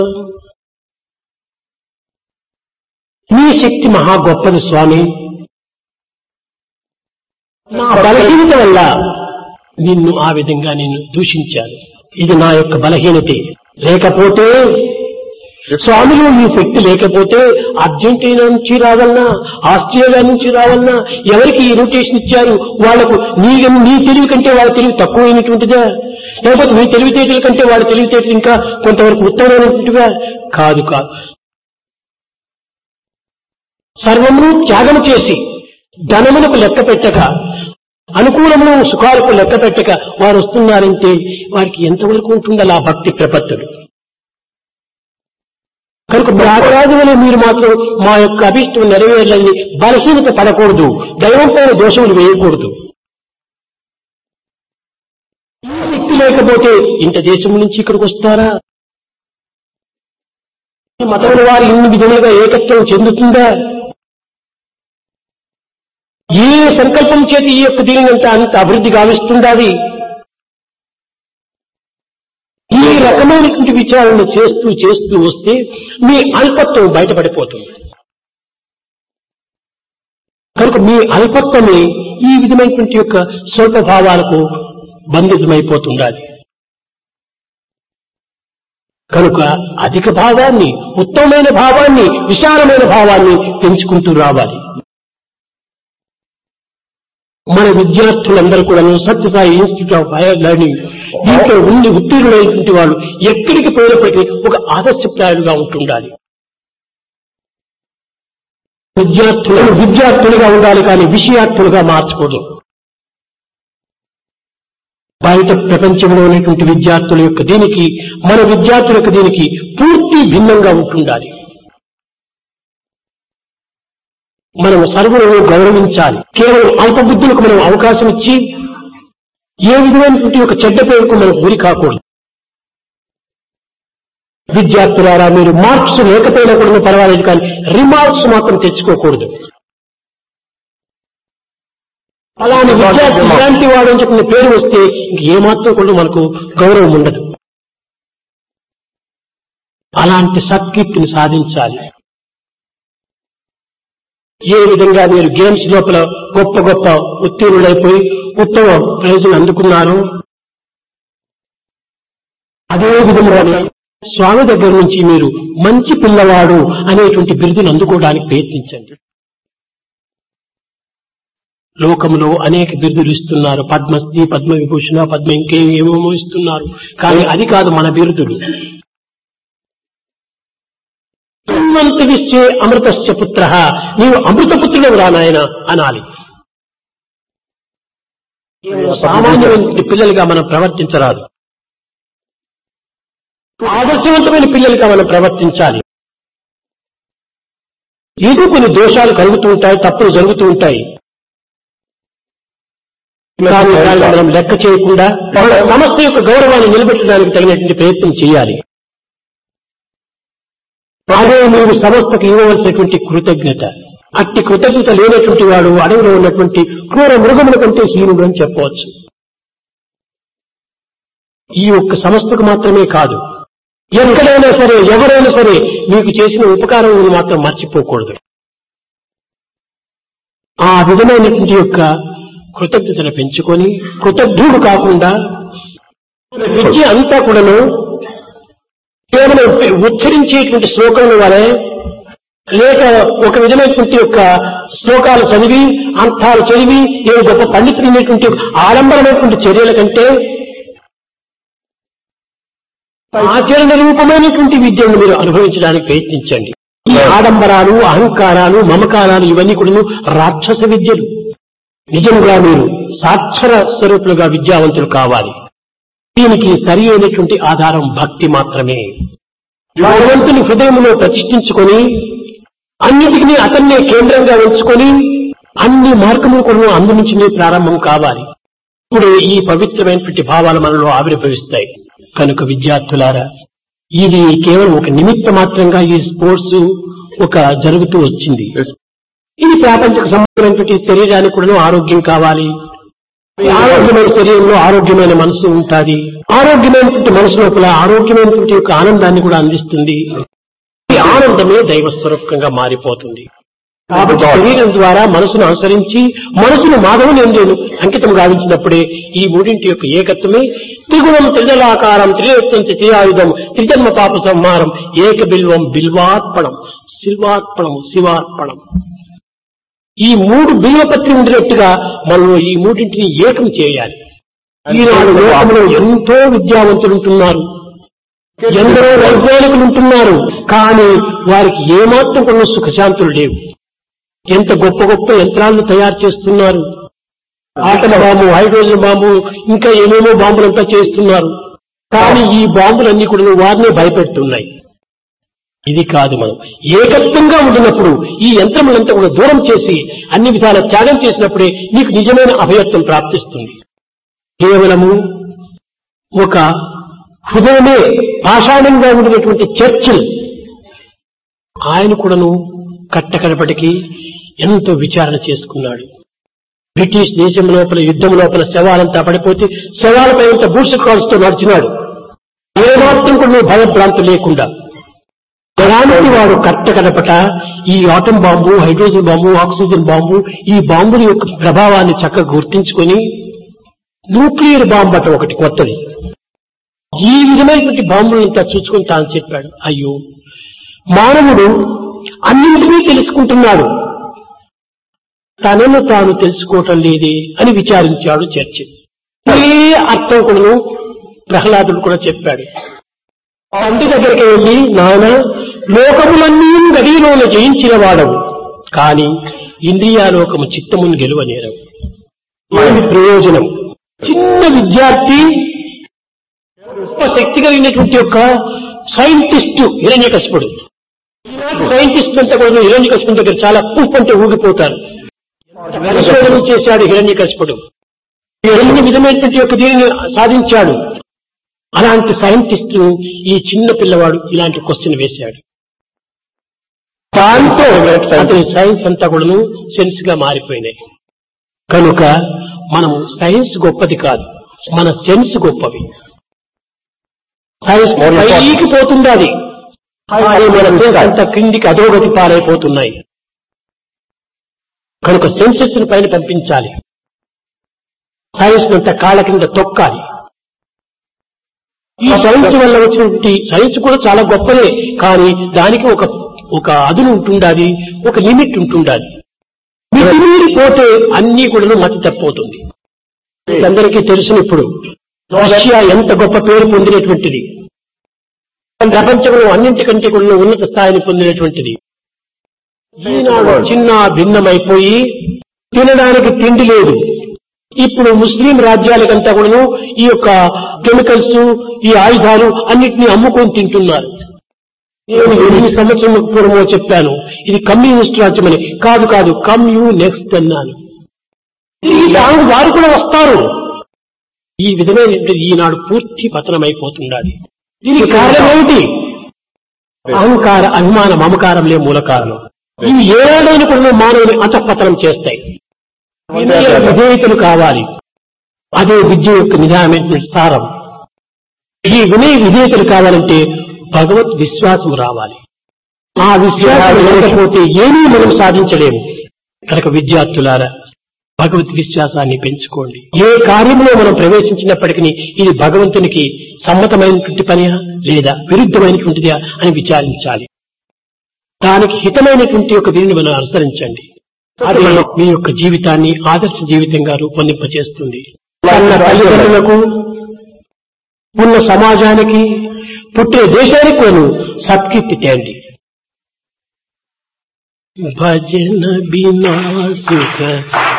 నీ శక్తి మహా గొప్పది స్వామి నా బలహీనత వల్ల నిన్ను ఆ విధంగా నేను దూషించాను ఇది నా యొక్క బలహీనతే లేకపోతే స్వామిలో ఈ శక్తి లేకపోతే అర్జెంటీనా నుంచి రావాలన్నా ఆస్ట్రేలియా నుంచి రావాలన్నా ఎవరికి ఈ రొటేషన్ ఇచ్చారు వాళ్లకు నీ నీ తెలివి కంటే వాళ్ళ తెలివి తక్కువైనటువంటిదా లేకపోతే మీ తెలివితేటల కంటే వాళ్ళ తెలివితేటలు ఇంకా కొంతవరకు ఉత్తమమైనటువంటివా కాదు కాదు సర్వము త్యాగం చేసి ధనములకు లెక్క పెట్టక అనుకూలములు సుఖాలకు లెక్క పెట్టక వారు వస్తున్నారంటే వారికి ఎంతవరకు ఉంటుందా ఆ భక్తి ప్రపత్తులు కనుక త్యాగరాజు వలె మీరు మాత్రం మా యొక్క అభిష్టం నెరవేరాలని బలహీనత పడకూడదు దైవం పైన దోషములు వేయకూడదు ఈ శక్తి లేకపోతే ఇంత దేశం నుంచి ఇక్కడికి వస్తారా మతముల వారు ఇన్ని విధములుగా ఏకత్వం చెందుతుందా ఏ సంకల్పం చేతి ఈ యొక్క దీనినంతా అంత అభివృద్ధి గావిస్తుండాలి ఈ రకమైనటువంటి విచారణ చేస్తూ చేస్తూ వస్తే మీ అల్పత్వం బయటపడిపోతుంది కనుక మీ అల్పత్వమే ఈ విధమైనటువంటి యొక్క స్వల్ప భావాలకు బంధితమైపోతుండాలి కనుక అధిక భావాన్ని ఉత్తమమైన భావాన్ని విశాలమైన భావాన్ని పెంచుకుంటూ రావాలి మన విద్యార్థులందరూ కూడా Sathya Sai Institute of Higher Learning దీంట్లో ఉండి ఉత్తీర్ణులైనటువంటి వాళ్ళు ఎక్కడికి పోయినప్పటికీ ఒక ఆదర్శప్రాయులుగా ఉంటుండాలి విద్యార్థులను విద్యార్థులుగా ఉండాలి కానీ విషయార్థులుగా మార్చకూడదు బయట ప్రపంచంలో ఉన్నటువంటి విద్యార్థుల యొక్క దీనికి మన విద్యార్థుల యొక్క దీనికి పూర్తి భిన్నంగా ఉంటుండాలి మనం సర్వులను గౌరవించాలి కేవలం అల్పబుద్ధులకు మనం అవకాశం ఇచ్చి ఏ విధమైనటువంటి ఒక చెడ్డ పేరుకు మనం గురి కాకూడదు విద్యార్థులారా మీరు మార్క్స్ లేకపోయినా కూడా పర్వాలేదు కానీ రిమార్క్స్ మాత్రం తెచ్చుకోకూడదు అలాంటి విద్యార్థి ఇలాంటి వాడు అని చెప్పిన పేరు వస్తే ఇంక ఏమాత్రం కూడా మనకు గౌరవం ఉండదు అలాంటి సత్కీర్తిని సాధించాలి ఏ విధంగా మీరు గేమ్స్ లోపల గొప్ప గొప్ప ఉత్తీర్ణులైపోయి ఉత్తమ ప్రైజులు అందుకున్నారు అదే విధంగానే స్వామి దగ్గర నుంచి మీరు మంచి పిల్లవాడు అనేటువంటి బిరుదును అందుకోవడానికి ప్రయత్నించండి లోకంలో అనేక బిరుదులు ఇస్తున్నారు పద్మశ్రీ పద్మ విభూషణ పద్మ ఇంకేమి ఏమేమో ఇస్తున్నారు కానీ అది కాదు మన బిరుదులు అన్వంత విశ్వే అమృతస్య పుత్ర నీవు అమృతపుత్రుడు రా నాయన అనాలి సామాన్యమైన పిల్లలుగా మనం ప్రవర్తించరాదు ఆదర్శవంతమైన పిల్లలుగా మనం ప్రవర్తించాలి ఏదో కొన్ని దోషాలు కలుగుతూ ఉంటాయి తప్పులు జరుగుతూ ఉంటాయి కానీ దాన్ని మనం లెక్క చేయకుండా మన సంస్థ యొక్క గౌరవాన్ని నిలబెట్టడానికి తగినటువంటి ప్రయత్నం చేయాలి అదే మీరు సంస్థకు ఇవ్వవలసినటువంటి కృతజ్ఞత అట్టి కృతజ్ఞత లేనటువంటి వాడు అడవిలో ఉన్నటువంటి క్రూర మృగముల కంటే హీనుడు అని చెప్పవచ్చు ఈ ఒక్క సంస్థకు మాత్రమే కాదు ఎక్కడైనా సరే ఎవరైనా సరే మీకు చేసిన ఉపకారం మాత్రం మర్చిపోకూడదు ఆ విధమైనటువంటి యొక్క కృతజ్ఞతను పెంచుకొని కృతజ్ఞుడు కాకుండా విద్య అంతా కూడాను కేవలం ఉచ్చరించేటువంటి శ్లోకముల వలె లేక ఒక విధమైనటువంటి యొక్క శ్లోకాలు చదివి అర్థాలు చదివి ఏ గొప్ప పండితులైనటువంటి ఆడంబరమైనటువంటి చర్యల కంటే ఆచరణ రూపమైనటువంటి విద్యను మీరు అనుభవించడానికి ప్రయత్నించండి ఈ ఆడంబరాలు అహంకారాలు మమకారాలు ఇవన్నీ కూడా రాక్షస విద్యలు నిజముగా మీరు సాక్షర స్వరూపులుగా విద్యావంతులు కావాలి దీనికి సరి అయినటువంటి ఆధారం భక్తి మాత్రమే భగవంతుని హృదయంలో ప్రతిష్ఠించుకొని అన్నిటికీ అతన్నే కేంద్రంగా ఉంచుకొని అన్ని మార్గములు కూడా అందు నుంచి ప్రారంభం కావాలి ఇప్పుడే ఈ పవిత్రమైనటువంటి భావాలు మనలో ఆవిర్భవిస్తాయి కనుక విద్యార్థులారా ఇది కేవలం ఒక నిమిత్త మాత్రంగా ఈ స్పోర్ట్స్ ఒక జరుగుతూ వచ్చింది ఇది ప్రాపంచక సంబంధమైనటువంటి శరీరానికి కూడా ఆరోగ్యం కావాలి ఆరోగ్యమైన శరీరంలో ఆరోగ్యమైన మనసు ఉంటుంది ఆరోగ్యమైనటువంటి మనసు లోపల ఆరోగ్యమైనటువంటి యొక్క ఆనందాన్ని కూడా అందిస్తుంది ఈ ఆనందమే దైవ స్వరూపంగా మారిపోతుంది కాబట్టి శరీరం ద్వారా మనసును అనుసరించి మనసును మాధవుని ఎందు అంకితం గావించినప్పుడే ఈ మూడింటి యొక్క ఏకత్వమే త్రిగుణం త్రిజలాకారం త్రిరత్నం త్రియాయుధం త్రిజన్మ పాప సంహారం ఏక బిల్వం బిల్వార్పణం శిల్వార్పణం శివార్పణం ఈ మూడు బిల్వపత్రి ఉండినట్టుగా మనం ఈ మూడింటిని ఏకం చేయాలి ఈనాడు లోకంలో ఎంతో విద్యావంతులు ఉంటున్నారు ఎందరో వైజ్ఞానికులు ఉంటున్నారు కానీ వారికి ఏమాత్రం కొన్ని సుఖశాంతులు లేవు ఎంత గొప్ప గొప్ప యంత్రాలను తయారు చేస్తున్నారు ఆటల బాంబు హైడ్రోజన్ బాంబు ఇంకా ఏమేమో బాంబులంతా చేస్తున్నారు కానీ ఈ బాంబులన్నీ కూడా వారినే భయపెడుతున్నాయి ఇది కాదు మనం ఏకత్వంగా ఉండినప్పుడు ఈ యంత్రములంతా కూడా దూరం చేసి అన్ని విధాల త్యాగం చేసినప్పుడే నీకు నిజమైన అభయత్వం ప్రాప్తిస్తుంది కేవలము ఒక హృదయమే పాషాణంగా ఉండినటువంటి చర్చిల్ ఆయన కూడాను కట్టకడపటికి ఎంతో విచారణ చేసుకున్నాడు బ్రిటిష్ దేశం లోపల యుద్ధం లోపల శవాలంతా పడిపోతే శవాలపై అంత బూట్స్ కాల్స్తో నడిచినాడు ఏమాత్రం కూడా భయభ్రాంతి లేకుండా అలాంటి వాడు కట్ట కడపట ఈ atom bomb hydrogen bomb oxygen bomb ఈ బాంబుల యొక్క ప్రభావాన్ని చక్కగా గుర్తించుకొని న్యూక్లియర్ బాంబు అట ఒకటి కొత్తది ఈ విధమైనటువంటి బాంబులంతా చూసుకొని తాను చెప్పాడు అయ్యో మానవుడు అన్నింటినీ తెలుసుకుంటున్నాడు తనను తాను తెలుసుకోవటం లేదే అని విచారించాడు చర్చ ఏ అర్థకుడును ప్రహ్లాదుడు కూడా చెప్పాడు తండ్రి దగ్గరికి వెళ్ళి నాయన లోకములన్నీ గడిలోన జయించిన వాడవు కాని ఇంద్రియాలోకము చిత్తమును గెలువనేరవు ఏమి ప్రయోజనం చిన్న విద్యార్థి గొప్ప శక్తి కలిగినటువంటి యొక్క సైంటిస్ట్ హిరణ్యకశిపుడు ఈనాటి సైంటిస్ట్ అంతా కూడా హిరణ్యకశిపుడి దగ్గర చాలా పూప్ అంటే ఊగిపోతారు పరిశోధన చేశాడు హిరణ్యకశిపుడు ఎన్ని విధమైనటువంటి యొక్క దీనిని సాధించాడు అలాంటి సైంటిస్ట్ ఈ చిన్న పిల్లవాడు ఇలాంటి క్వశ్చన్ వేశాడు దాంతో అతని సైన్స్ అంతా కూడాను సెన్స్ గా మారిపోయినాయి కనుక మనము సైన్స్ గొప్పది కాదు మన సెన్స్ గొప్పవి సైన్స్ పైకి పోతుంది అది కానీ మన సెన్స్ అంతా క్రిందికి అధోగతి పాలైపోతున్నాయి కనుక సెన్సెస్ పైన పంపించాలి సైన్స్ అంతా కాళ్ళ కింద తొక్కాలి ఈ సైన్స్ వల్ల వచ్చినటువంటి సైన్స్ కూడా చాలా గొప్పదే కానీ దానికి ఒక ఒక అదును ఉంటుండాలి ఒక లిమిట్ ఉంటుండాలి మితిమీరి పోతే అన్ని కూడా మతి తప్పిపోతుంది అందరికీ తెలుసు ఇప్పుడు రష్యా ఎంత గొప్ప పేరు పొందినటువంటిది ప్రపంచంలో అన్నింటికంటే కూడా ఉన్నత స్థాయిని పొందినటువంటిది ఈనాడు చిన్న భిన్నమైపోయి తినడానికి తిండి లేదు ఇప్పుడు ముస్లిం రాజ్యాలకంతా కూడాను ఈ యొక్క కెమికల్స్ ఈ ఆయుధాలు అన్నిటినీ అమ్ముకొని తింటున్నారు నేను ఎనిమిది సంవత్సరం పూర్వమో చెప్పాను ఇది కమ్యూనిస్ట్ రాజ్యమని కాదు కాదు కమ్యూ నెక్స్ట్ అన్నాను తిరిగి తాను వారు కూడా వస్తారు ఈ విధమైన ఈనాడు పూర్తి పతనమైపోతున్నది దీనికి కారణం ఏమిటి అహంకార అభిమాన మమకారంలే మూల కారణం ఇవి ఏడాడైనా కూడా మానవుని అంతఃపతనం చేస్తాయి వినయ విధేయతలు కావాలి అదే విద్య యొక్క నిజామైనటువంటి సారం ఈ వినయ విధేయతలు కావాలంటే భగవత్ విశ్వాసం రావాలి ఆ విశ్వాసం లేకపోతే ఏమీ మనం సాధించలేము కనుక విద్యార్థులారా భగవత్ విశ్వాసాన్ని పెంచుకోండి ఏ కార్యంలో మనం ప్రవేశించినప్పటికీ ఇది భగవంతునికి సమ్మతమైనటువంటి పనియా లేదా విరుద్ధమైనటువంటిదా అని విచారించాలి దానికి హితమైనటువంటి యొక్క దీనిని మనం అనుసరించండి అది మీ యొక్క జీవితాన్ని ఆదర్శ జీవితంగా రూపొందింపచేస్తుంది కన్న తల్లిదండ్రులకు ఉన్న సమాజానికి పుట్టే దేశానికి మనం సత్కీర్తి తేండి భజన బినా సుఖ